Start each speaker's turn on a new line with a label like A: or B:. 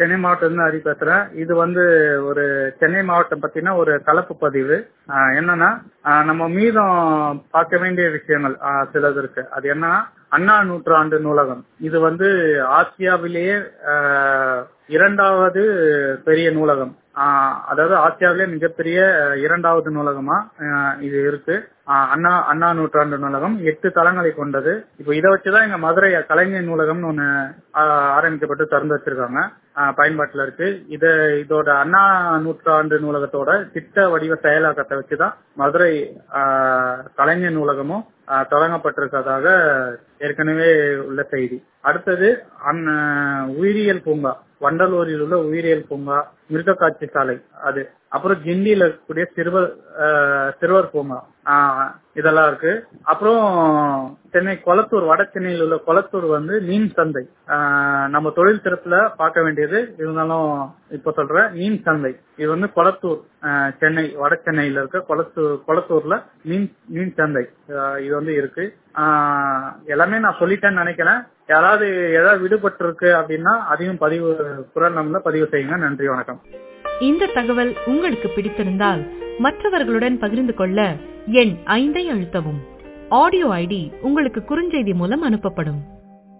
A: சென்னை மாவட்டத்துல ஹரி பேசுறேன் இது வந்து ஒரு சென்னை மாவட்டம் பத்தின ஒரு கலப்பு பதிவு ஆஹ் என்னன்னா ஆஹ் நம்ம மீதம் பார்க்க வேண்டிய விஷயங்கள் ஆஹ் சிலது இருக்கு அது என்னன்னா அண்ணா நூற்றாண்டு நூலகம் இது வந்து ஆசியாவிலேயே ஆஹ் இரண்டாவது பெரிய நூலகம் ஆஹ் அதாவது ஆசியாவிலே மிகப்பெரிய அஹ், இரண்டாவது நூலகமா ஆஹ், இது இருக்கு ஆஹ், அண்ணா அண்ணா நூற்றாண்டு நூலகம் எட்டு தளங்களை கொண்டது இப்போ இதை வச்சுதான் எங்க மதுரை கலைஞர் நூலகம்னு ஒண்ணு ஆஹ், ஆரம்பிக்கப்பட்டு திறந்து வச்சிருக்காங்க ஆஹ், பயன்பாட்டுல இருக்கு இது இதோட அண்ணா நூற்றாண்டு நூலகத்தோட திட்ட வடிவ செயலாக்கத்தை வச்சுதான் மதுரை ஆஹ், கலைஞர் நூலகமும் ஆஹ், தொடங்கப்பட்டிருக்கதாக ஏற்கனவே உள்ள செய்தி அடுத்தது அந் உயிரியல் பூங்கா வண்டலூரில் உள்ள உயிரியல் பூங்கா மிருக காட்சி சாலை அது அப்புறம் கிண்டியில இருக்கக்கூடிய சிறுவர் ஆஹ், சிறுவர் பூங்கா ஆஹ், இதெல்லாம் இருக்கு அப்புறம் சென்னை கொளத்தூர் வட சென்னையில் உள்ள கொளத்தூர் வந்து மீன் சந்தை ஆஹ், நம்ம தொழில் சிறப்புல பார்க்க வேண்டியது இருந்தாலும் இப்ப சொல்றேன் மீன் சந்தை இது வந்து கொளத்தூர் ஆஹ், சென்னை வட சென்னையில இருக்க கொளத்தூர் கொளத்தூர்ல மீன் மீன் சந்தை ஆஹ், இது வந்து இருக்கு ஆஹ், எல்லாமே நான் சொல்லிட்டேன்னு நினைக்கிறேன் யாராவது ஏதாவது விடுபட்டு இருக்கு அப்படின்னா அதையும் பதிவு குரல் நம்மள பதிவு செய்யுங்க நன்றி வணக்கம்
B: இந்த தகவல் உங்களுக்கு பிடித்திருந்தால் மற்றவர்களுடன் பகிர்ந்து கொள்ள எண் ஐந்தை அழுத்தவும் ஆடியோ ஐடி உங்களுக்கு குறுஞ்செய்தி மூலம் அனுப்பப்படும்